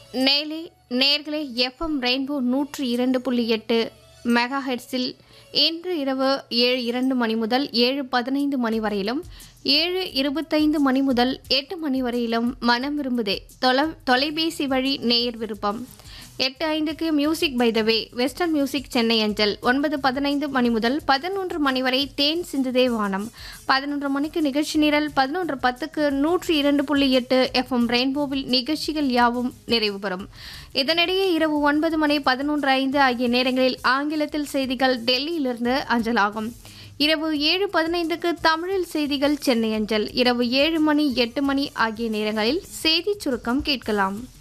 நேலே நேர்களே FM rainbow நூற்றி இரண்டு புள்ளி எட்டு மெகா ஹெட்ஸில் இன்று இரவு ஏழு இரண்டு மணி முதல் ஏழு பதினைந்து மணி வரையிலும் ஏழு இருபத்தைந்து மணி முதல் எட்டு மணி வரையிலும் மனம் விரும்புதே தொலை தொலைபேசி வழி நேயர் விருப்பம் எட்டு ஐந்துக்கு music by the way western music Chennai அஞ்சல் ஒன்பது பதினைந்து மணி முதல் பதினொன்று மணி வரை தேன் சிந்துதே வானம் பதினொன்று மணிக்கு நிகழ்ச்சி நிரல் பதினொன்று பத்துக்கு நூற்றி இரண்டு புள்ளி எட்டு எஃப்எம் ரெயின்போவில் நிகழ்ச்சிகள் யாவும் நிறைவு பெறும் இதனிடையே இரவு ஒன்பது மணி பதினொன்று ஐந்து ஆகிய நேரங்களில் ஆங்கிலத்தில் செய்திகள் டெல்லியிலிருந்து அஞ்சலாகும் இரவு ஏழு பதினைந்துக்கு தமிழில் செய்திகள் சென்னை அஞ்சல் இரவு ஏழு மணி எட்டு மணி ஆகிய நேரங்களில் செய்திச் சுருக்கம் கேட்கலாம்